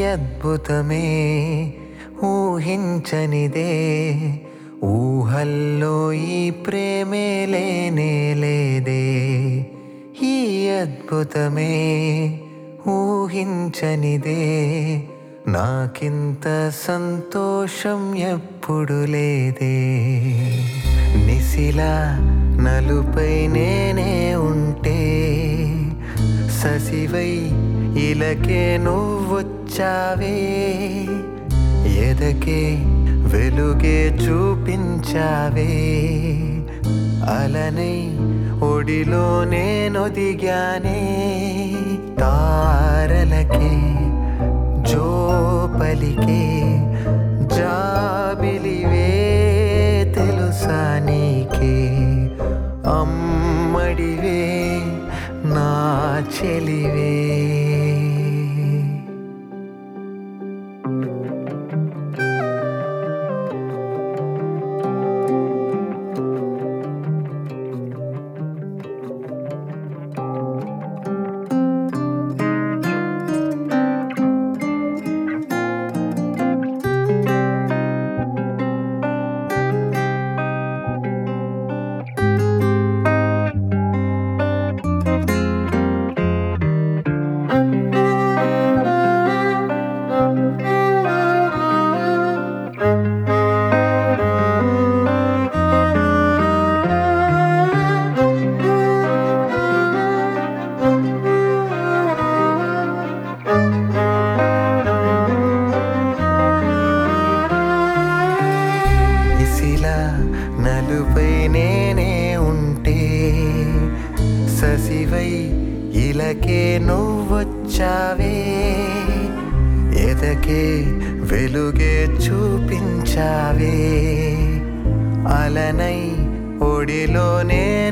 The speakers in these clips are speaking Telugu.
అద్భుతమే ఊహించనిదే ఊహల్లో ఈ ప్రేమే లేనే లేదే ఈ అద్భుతమే ఊహించనిదే నాకింత సంతోషం ఎప్పుడు లేదే నిశిలా నలుపై నేనే ఉంటే ససివై ఇలకే నువ్వొచ్చావే ఎదకే వెలుగే చూపించావే అలనై ఒడిలో నేనొదిగానే తారలకే జోపలికే జాబిలివే తెలుసా నీకే అమ్మడివే నా చెలివే ఇసిలా నలుపై నేనే ఉంటే ససివై ఇలకే నువ్వొచ్చావే ఎదకే వెలుగే చూపించావే అలనై ఒడిలో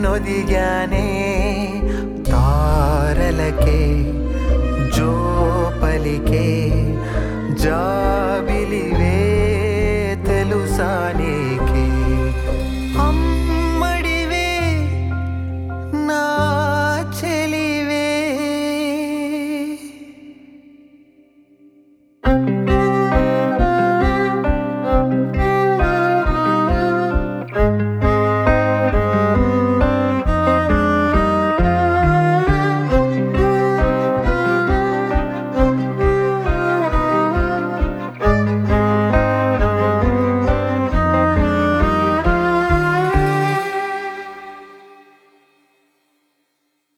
నేనొదిగానే తారలకే జో